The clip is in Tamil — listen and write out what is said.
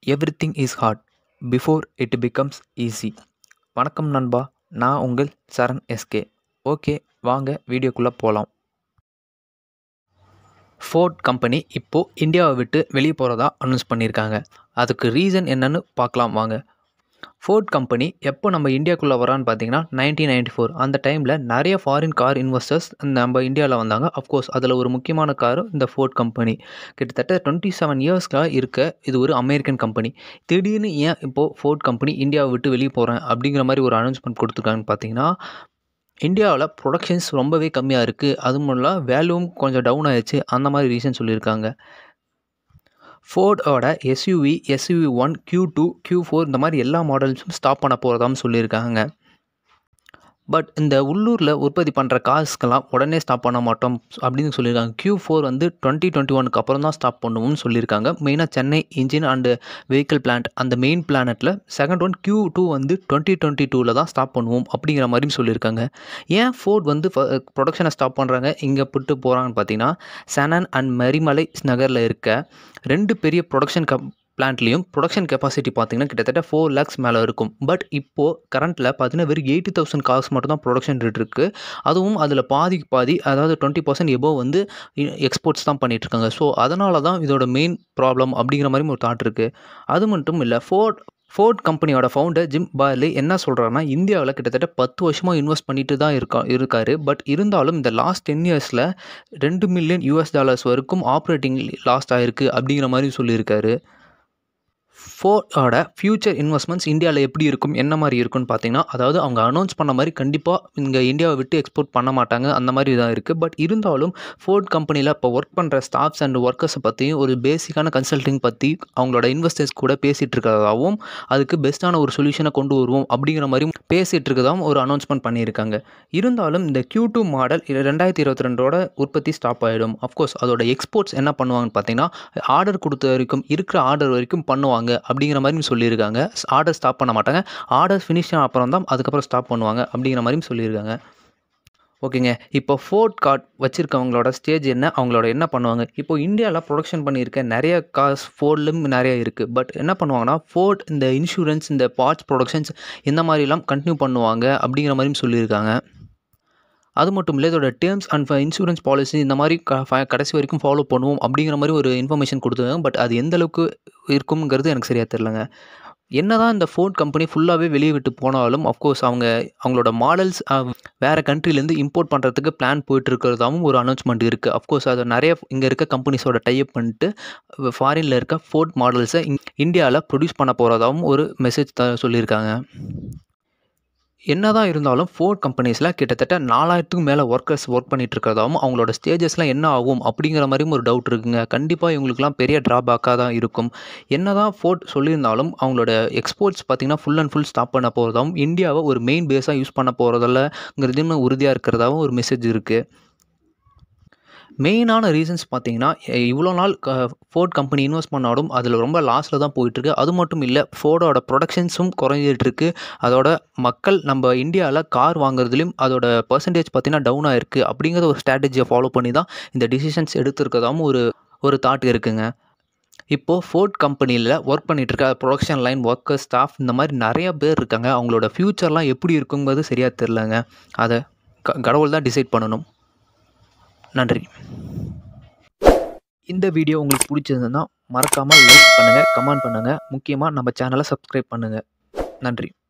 everything is hard before it becomes easy வணக்கம் நண்பா நான் உங்கள் சரண் எஸ்கே ஓகே வாங்க வீடியோக்குள்ளே போகலாம் ஃபோர்ட் கம்பெனி இப்போது இந்தியாவை விட்டு வெளியே போகிறதா அனௌன்ஸ் பண்ணியிருக்காங்க அதுக்கு ரீசன் என்னன்னு பார்க்கலாம் வாங்க ஃபோர்ட் கம்பெனி எப்போ நம்ம இந்தியாக்குள்ளே வரான்னு பார்த்தீங்கன்னா நைன்டீன் நைன்டி ஃபோர் அந்த டைமில் நிறைய ஃபாரின் கார் இன்வெஸ்டர்ஸ் நம்ம இந்தியாவில் வந்தாங்க அஃப்கோர்ஸ் அதில் ஒரு முக்கியமான காரு இந்த ஃபோர்ட் கம்பெனி கிட்டத்தட்ட டுவெண்ட்டி செவன் இயர்ஸ்க்காக இருக்க இது ஒரு அமெரிக்கன் கம்பெனி திடீர்னு ஏன் இப்போது ஃபோர்ட் கம்பெனி இந்தியாவை விட்டு வெளியே போகிறேன் அப்படிங்கிற மாதிரி ஒரு அனௌன்ஸ்மெண்ட் கொடுத்துருக்காங்கன்னு பார்த்தீங்கன்னா இந்தியாவில் ப்ரொடக்ஷன்ஸ் ரொம்பவே கம்மியாக இருக்குது அதுவும் இல்லை வேல்யூவும் கொஞ்சம் டவுன் ஆயிடுச்சு அந்த மாதிரி ரீசன் சொல்லியிருக்காங்க ஃபோர்டோட SUV SUV one Q to Q four இந்த மாதிரி எல்லா மாடல்ஸும் ஸ்டாப் பண்ண போகிறதாம் சொல்லியிருக்காங்க பட் இந்த உள்ளூரில் உற்பத்தி பண்ணுற கார்ஸ்க்கெல்லாம் உடனே ஸ்டாப் பண்ண மாட்டோம் அப்படின்னு சொல்லியிருக்காங்க க்யூ ஃபோர் வந்து டுவெண்ட்டி டுவெண்ட்டி ஒனுக்கு அப்புறம் தான் ஸ்டாப் பண்ணுவோம்னு சொல்லியிருக்காங்க மெயினாக Chennai engine and vehicle plant அந்த மெயின் பிளானட்டில் செகண்ட் ஒன் க்யூ டூ வந்து டுவெண்ட்டி டுவெண்ட்டி டூவில் தான் ஸ்டாப் பண்ணுவோம் அப்படிங்கிற மாதிரியும் சொல்லியிருக்காங்க ஏன் ஃபோர்ட் வந்து ப்ரொடக்ஷனை ஸ்டாப் பண்ணுறாங்க இங்கே புட்டு போகிறாங்கன்னு பார்த்தீங்கன்னா சனன் அண்ட் மரிமலை நகரில் இருக்க ரெண்டு பெரிய ப்ரொடக்ஷன் கம் பிளான்ட்லேயும் ப்ரொடக்ஷன் கெப்பாசிட்டி பார்த்தீங்கன்னா கிட்டத்தட்ட ஃபோர் லேக்ஸ் மேலே இருக்கும் பட் இப்போது கரண்ட்டில் பார்த்தீங்கன்னா வெறும் எயிட்டி தௌசண்ட் கார்ஸ் மட்டும் தான் ப்ரொடக்ஷன் ரேட் இருக்குது அதுவும் அதில் பாதிக்கு பாதி அதாவது டுவெண்ட்டி பர்சன்ட் எபோவ் வந்து எக்ஸ்போர்ட்ஸ் தான் பண்ணிகிட்ருக்காங்க ஸோ அதனால தான் இதோட மெயின் ப்ராப்ளம் அப்படிங்கிற மாதிரி ஒரு தாட் இருக்குது அது மட்டும் இல்லை ஃபோர்ட் ஃபோர்ட் கம்பெனியோட ஃபவுண்டர் ஜிம் பார்லி என்ன சொல்கிறாருன்னா இந்தியாவில் கிட்டத்தட்ட பத்து வருஷமாக இன்வெஸ்ட் பண்ணிட்டு தான் இருக்கா இருக்காரு பட் இருந்தாலும் இந்த லாஸ்ட் டென் இயர்ஸில் ரெண்டு மில்லியன் யூஎஸ் டாலர்ஸ் வரைக்கும் ஆப்ரேட்டிங் லாஸ்ட் ஆகிருக்கு அப்படிங்கிற மாதிரி சொல்லியிருக்காரு ஃபோர்டோட ஃப்யூச்சர் இன்வெஸ்ட்மெண்ட்ஸ் இந்தியாவில் எப்படி இருக்கும் என்ன மாதிரி இருக்கும்னு பார்த்தீங்கன்னா அதாவது அவங்க அனௌன்ஸ் பண்ண மாதிரி கண்டிப்பாக இங்கே இந்தியாவை விட்டு எக்ஸ்போர்ட் பண்ண மாட்டாங்க அந்த மாதிரி தான் இருக்குது பட் இருந்தாலும் ஃபோர்ட் கம்பெனியில் இப்போ ஒர்க் பண்ணுற ஸ்டாஃப்ஸ் அண்ட் ஒர்க்கர்ஸை பற்றியும் ஒரு பேசிக்கான கன்சல்டிங் பற்றி அவங்களோட இன்வெஸ்டர்ஸ் கூட பேசிகிட்டு இருக்கிறதாகவும் அதுக்கு பெஸ்ட்டான ஒரு சொல்யூஷனை கொண்டு வருவோம் அப்படிங்கிற மாதிரி பேசிகிட்டு இருக்கதாகவும் ஒரு அனௌன்ஸ்மெண்ட் பண்ணியிருக்காங்க இருந்தாலும் இந்த க்யூ டூ மாடல் ரெண்டாயிரத்தி இருபத்தி ரெண்டோட உற்பத்தி ஸ்டாப் ஆகிடும் அஃப்கோர்ஸ் அதோட எக்ஸ்போர்ட்ஸ் என்ன பண்ணுவாங்கன்னு பார்த்தீங்கன்னா ஆர்டர் கொடுத்த வரைக்கும் இருக்கிற ஆர்டர் வரைக்கும் பண்ணுவாங்க அப்படிங்கிற மாதிரி சொல்லியிருக்காங்க ஆர்டர் ஸ்டாப் பண்ண மாட்டாங்க ஆர்டர் ஃபினிஷ் ஆன அப்புறம் தான் அதுக்கப்புறம் ஸ்டாப் பண்ணுவாங்க அப்படிங்கிற மாதிரியும் சொல்லியிருக்காங்க ஓகேங்க இப்போ ஃபோர்ட் கார்ட் வச்சுருக்கவங்களோட ஸ்டேஜ் என்ன அவங்களோட என்ன பண்ணுவாங்க இப்போ இந்தியாவில் ப்ரொடக்ஷன் பண்ணியிருக்க நிறைய கார்ஸ் ஃபோர்ட்லும் நிறைய இருக்குது பட் என்ன பண்ணுவாங்கன்னா ஃபோர்ட் இந்த இன்சூரன்ஸ் இந்த பார்ட்ஸ் ப்ரொடக்ஷன்ஸ் இந்த மாதிரிலாம் கண்டினியூ பண்ணுவாங்க அப்படிங்கிற மாதிரியும் சொல்லியிருக்காங்க அது மட்டும் இல்லை இதோட டேர்ம்ஸ் அண்ட் இன்சூரன்ஸ் பாலிசி இந்த மாதிரி க கடைசி வரைக்கும் ஃபாலோ பண்ணுவோம் அப்படிங்கிற மாதிரி ஒரு இன்ஃபர்மேஷன் கொடுத்துருக்காங்க பட் அது எந்த அளவுக்கு இருக்குங்கிறது எனக்கு சரியாக தெரிலங்க என்ன தான் இந்த ஃபோர்ட் கம்பெனி ஃபுல்லாகவே வெளியே விட்டு போனாலும் அஃப்கோர்ஸ் அவங்க அவங்களோட மாடல்ஸ் வேறு கண்ட்ரிலேருந்து இம்போர்ட் பண்ணுறதுக்கு பிளான் போயிட்டு இருக்கிறதாவும் ஒரு அனௌன்ஸ்மெண்ட் இருக்குது அஃப்கோர்ஸ் அது நிறைய இங்கே இருக்க கம்பெனிஸோட டைப் பண்ணிட்டு ஃபாரினில் இருக்க ஃபோர்ட் மாடல்ஸை இந்தியாவில் ப்ரொடியூஸ் பண்ண போகிறதாவும் ஒரு மெசேஜ் த சொல்லியிருக்காங்க என்ன தான் இருந்தாலும் ஃபோர்ட் கம்பெனிஸில் கிட்டத்தட்ட நாலாயிரத்துக்கும் மேலே ஒர்க்கர்ஸ் ஒர்க் பண்ணிட்டு இருக்கிறதாவும் அவங்களோட ஸ்டேஜஸ்லாம் என்ன ஆகும் அப்படிங்கிற மாதிரியும் ஒரு டவுட் இருக்குங்க கண்டிப்பாக இவங்களுக்குலாம் பெரிய ட்ராபேக்காக தான் இருக்கும் என்ன தான் ஃபோர்ட் சொல்லியிருந்தாலும் அவங்களோட எக்ஸ்போர்ட்ஸ் பார்த்திங்கன்னா ஃபுல் அண்ட் ஃபுல் ஸ்டாப் பண்ண போகிறதாவும் இந்தியாவை ஒரு மெயின் பேஸாக யூஸ் பண்ண போகிறதில்லங்கிறதுமே உறுதியாக இருக்கிறதாவும் ஒரு மெசேஜ் இருக்குது மெயினான ரீசன்ஸ் பார்த்தீங்கன்னா இவ்வளோ நாள் க ஃபோர்ட் கம்பெனி இன்வெஸ்ட் பண்ணாலும் அதில் ரொம்ப லாஸில் தான் போயிட்டுருக்கு அது மட்டும் இல்லை ஃபோர்டோட ப்ரொடக்ஷன்ஸும் குறைஞ்சிட்ருக்கு அதோட மக்கள் நம்ம இந்தியாவில் கார் வாங்குறதுலையும் அதோட பர்சன்டேஜ் பார்த்திங்கன்னா டவுன் ஆகிருக்கு அப்படிங்கிற ஒரு ஸ்ட்ராட்டஜியை ஃபாலோ பண்ணி தான் இந்த டிசிஷன்ஸ் எடுத்துருக்கதாகவும் ஒரு ஒரு தாட் இருக்குங்க இப்போது ஃபோர்ட் கம்பெனியில் ஒர்க் பண்ணிகிட்டு இருக்க ப்ரொடக்ஷன் லைன் ஒர்க்கர் ஸ்டாஃப் இந்த மாதிரி நிறைய பேர் இருக்காங்க அவங்களோட ஃப்யூச்சர்லாம் எப்படி இருக்குங்கிறது சரியாக தெரிலங்க அதை க கடவுள் தான் டிசைட் பண்ணணும் நன்றி இந்த வீடியோ உங்களுக்கு பிடிச்சிருந்ததுன்னா மறக்காமல் லைக் பண்ணுங்கள் கமெண்ட் பண்ணுங்கள் முக்கியமாக நம்ம சேனலை சப்ஸ்கிரைப் பண்ணுங்கள் நன்றி